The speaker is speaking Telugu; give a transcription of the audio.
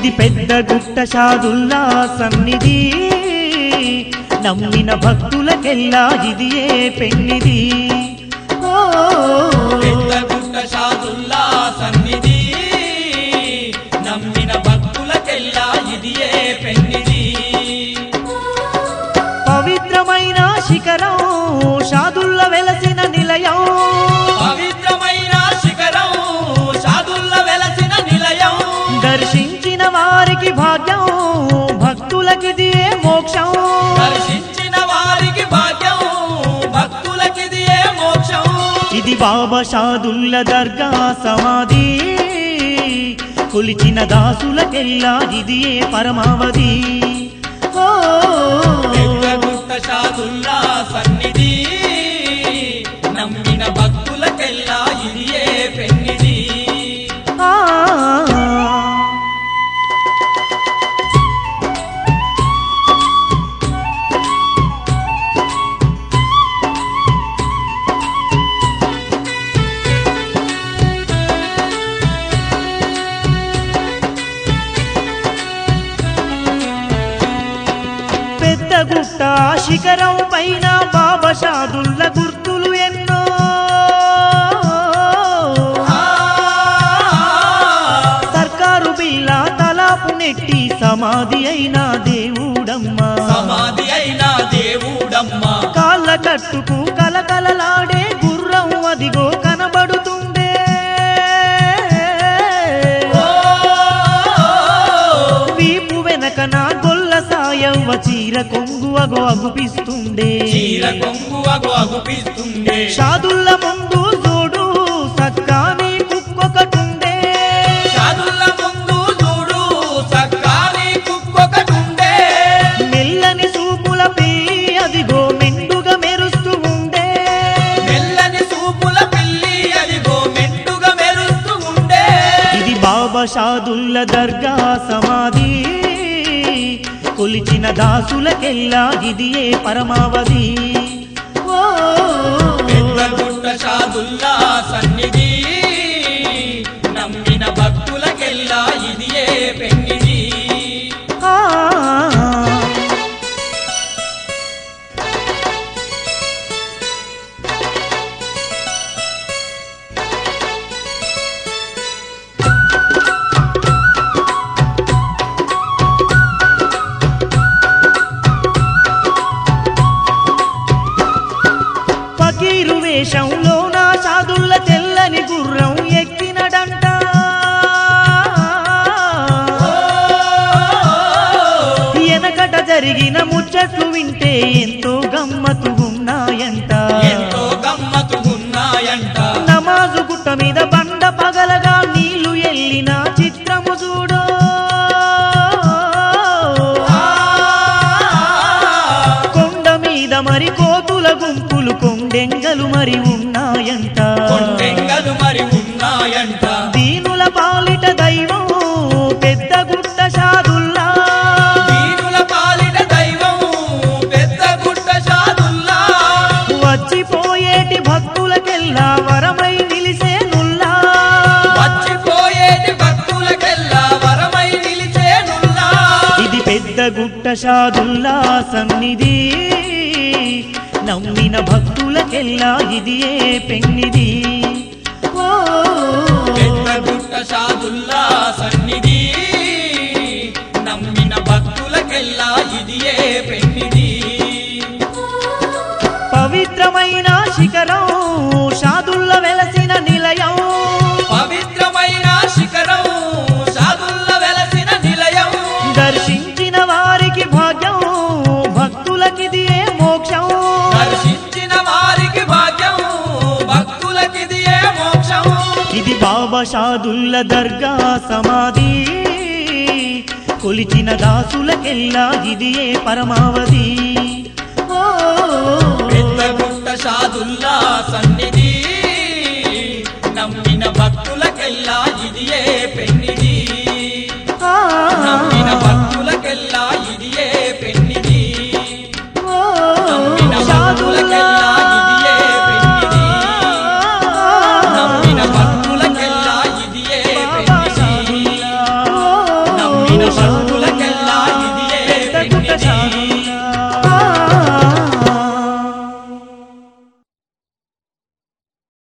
ఇది పెద్ద గుట్ట షాదుల్లా సన్నిధి నమ్మిన భక్తులకెల్లా ఇది ఏ పెన్నిది ఓ పెద్ద గుట్ట షాదుల్లా సన్నిధి నమ్మిన భక్తులకెల్లా ఇది ఏ పెన్నిది పవిత్రమైన శిఖరం షాదుల్ల వెలసిన నిలయం పవిత్రమైన శిఖరం షాదుల్ల వెలసిన నిలయం దర్శించిన వారికి భాగ్యం భక్తులకిది ఏ మోక్షం దర్శించిన వారికి భాగ్యం భక్తులకిది ఏ మోక్షం ఇది బాబా షాదుల్ల దర్గా సమాధి కొలిచిన దాసులకెల్లా ఇది ఏ పరమావధి ఓ పెద్ద గుట్ట షాదుల్లా సన్నిధి నమ్మిన భక్తులకెల్లా ఇది ఏ పెన్నిది ఆ పెద్ద గుట్ట శిఖరం పైన బాబా షాదుల్ల గుర్తులు ఎన్నో సర్కారు బిల్ల తలాపు నెట్టి సమాధి అయిన దేవుడమ్మా సమాధి అయిన దేవుడమ్మా కాళ్ళ కట్టుకు కలకలలాడే గుర్రం అదిగో కనబడుతుండే వీపు వెనకన గొల్ల సాయవ్వ చీర కొంగు అగో అగుపిస్తుండే చీర కొంగు అగు అగుపిస్తుండే షాదుల్ల ముందు చూడు సక్కాని కుక్కొకటుండే షాదుల్ల ముందు చూడు సక్కాని కుక్కొకటుండే మెల్లని సూపుల పిల్లి అదిగో మెండుగా మెరుస్తూ ఉండే మెల్లని సూపుల పిల్లి అదిగో మెండుగా మెరుస్తూ ఉండే ఇది బాబా షాదుల్ల దర్గా సమాధి కొలిచిన దాసులకెల్లా ఇది ఏ పరమావధి ఓ పెద్ద గుట్ట షాదుల్లా సన్నిధి నమ్మిన భక్తులకెల్లా ఇది ఏ పెన్నిది ఆ. ఫకీరు వేషంలో నా సాధుల్ల తెల్లని గుర్రం ఎక్కినడంట వెనకట జరిగిన ముచ్చట్లు వింటే ఎంతో గమ్మతు ఉన్నాయంట ఎంతో గమ్మతు ఉన్నాయంట నమాజు గుట్ట మీద బండ పగలగా నీళ్లు ఎల్లిన చిత్రము చూడు కొండ మీద మరి కోతుల గుంపులు కొండెంగలు మరి ఉన్నాయంట కొండెంగలు మరి ఉన్నాయంట దీనుల పాలిట దైవం పెద్ద గుట్ట షాదుల్లా దీనుల పాలిన దైవం పెద్ద గుట్ట షాదుల్లా వచ్చిపోయేటి భక్తులకెల్లా వరమై నిలిసేనుల్లా వచ్చిపోయేటి భక్తులకెల్లా వరమై నిలిచేనుల్లా ఇది పెద్ద గుట్ట షాదుల్లా సన్నిధి నమ్మిన భక్తులకెల్లా ఇది ఏ పెన్నిది ఓ పెద్ద గుట్ట షాదుల్లా సన్నిధి నమ్మిన భక్తులకెల్లా ఇది ఏ పెన్నిది పవిత్రమైన శిఖరం షాదుల్ల వెలసిన నిలయం పవిత్రమైన శిఖరం షాదుల్ల వెలసిన నిలయం దర్శించిన వారికి భాగ్యం భక్తులకిది ఏ మోక్షం దర్శించిన వారికి భాగ్యం భక్తులకిది ఏ మోక్షం ఇది బాబా షాదుల్ల దర్గా సమాధి కొలిచిన దాసులకెల్లా ఇది ఏ పరమావధి ఓ పెద్ద గుట్ట షాదుల్లా సన్నిధి